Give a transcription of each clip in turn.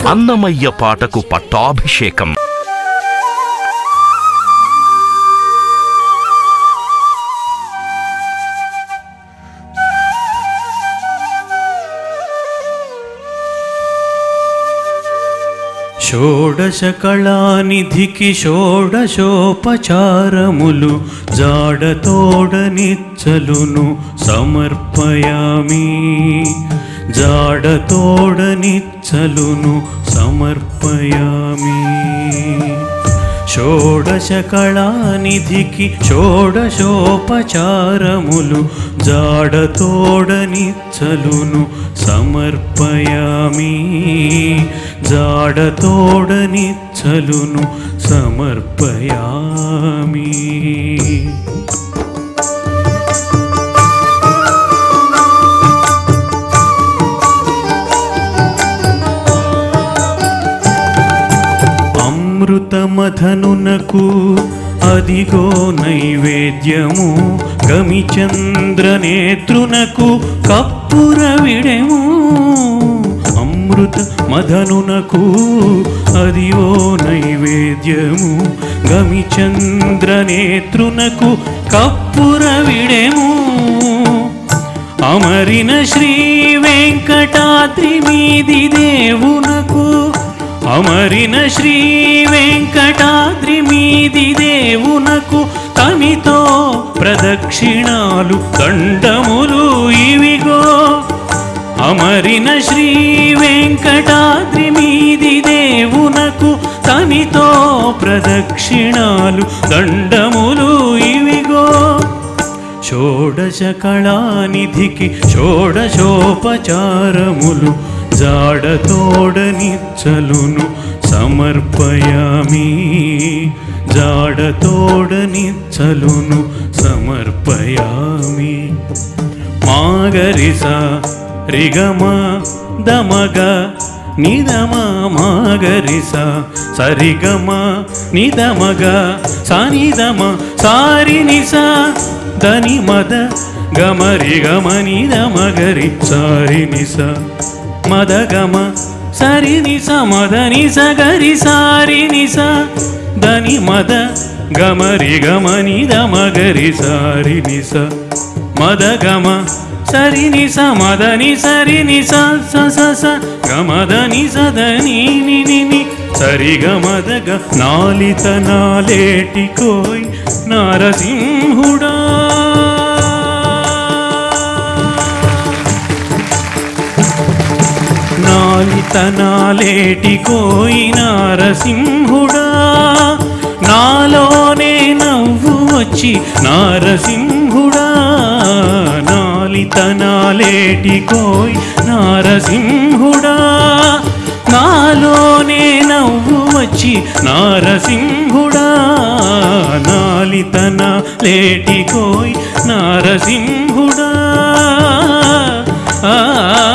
అన్నమయ్య పాటకు పట్టాభిషేకం షోడశ కళానిధికి షోడశోపచారములు జాడతోడనిచ్చలును సమర్పయామి జాడతోడనిచ్చలును సమర్పయామి షోడశ కళానిధికి షోడశోపచారములు జాడతోడనిచ్చలును సమర్పయామి జాడతోడనిచ్చలును సమర్పయామి అమృతమధనునకు అదిగో నైవేద్యము గమిచంద్రనేత్రునకు కప్పుర విడెము అమృత మధనునకు అదివో నైవేద్యము గమిచంద్రనేత్రునకు కప్పుర విడెము అమరిన శ్రీ వెంకటాద్రి మీది దేవునకు అమరిన శ్రీ వెంకటాద్రి మీది దేవునకు తనితో ప్రదక్షిణాలు దండములు ఇవిగో అమరిన శ్రీ వెంకటాద్రి మీది దేవునకు తనితో ప్రదక్షిణాలు దండములు ఇవిగో షోడశ కళానిధికి షోడశోపచారములు జాడతోడనిచ్చలును సమర్పయామి జాడతోడనిచ్చలును సమర్పయామి మాగరిస రిగమ దమగ నిదమ మాగరిస సరిగమ నిదమగ సనిదమ సారినిస దని మద గమరి గమ నిదమగరి సారినిస మద గమ సరినిస మదనిస గరి సారినిస దని మద గమరి గమ నిదమగరి సారినిస మద గమ సరిని స మదని సరిని స స స స గమదని సదని ని ని ని సరి గమద గ నాలిత నాలేటి కోయ్ నారసింహుడా నాలిత నాలేటి కోయి నారసింహుడా నాలోనే నవ్వు వచ్చి నారసింహుడా నాలిత నాలేటి కోయి నారసింహుడా నాలోనే నవ్వు వచ్చి నారసింహుడా నాలిత నాలేటి కోయి నారసింహుడా ఆ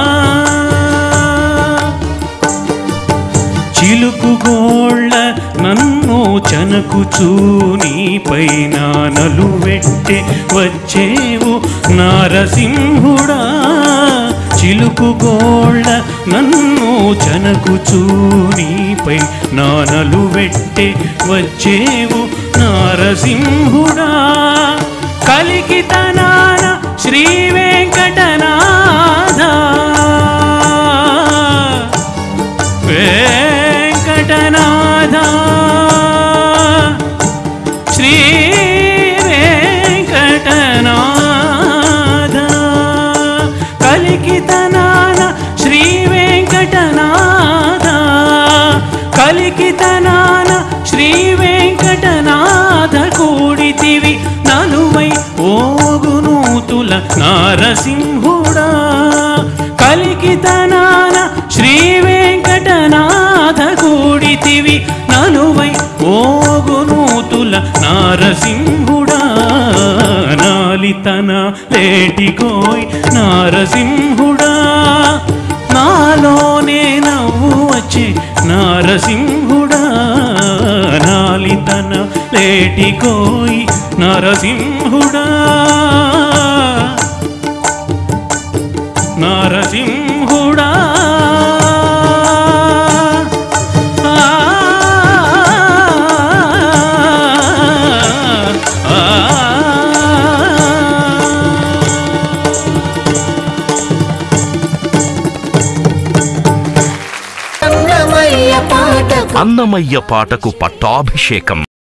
చిలుకు గోళ్ళ నన్ను చనకు చూని పైన నలువెట్టె వచ్చేవు నారసింహుడా చిలుకు గోళ్ళ నన్ను చనకు చూనిపై నా నలువెట్టె వచ్చేవు నారసింహుడా కలికితనాన శ్రీ వెంకటనాథ వెంకటనాథ శ్రీ వెంకటనాథ కలికితనాన శ్రీ వెంకటనాథ కలికితనాన శ్రీ వెంకటనాథ కూడితివి నలువై ఓగునూతుల నారసింహుడా కలికితనాన శ్రీ వెంకటనాథ కూడితివి నలువై ఓగునూతుల నారసింహుడా నాలితన లేటికోయ్ నారసింహుడా నాలోనే నవ్వు వచ్చే నారసింహుడా నాలితన లేటికోయ్ నరసింహుడా నరసింహుడా అన్నమయ్య పాటకు పట్టాభిషేకం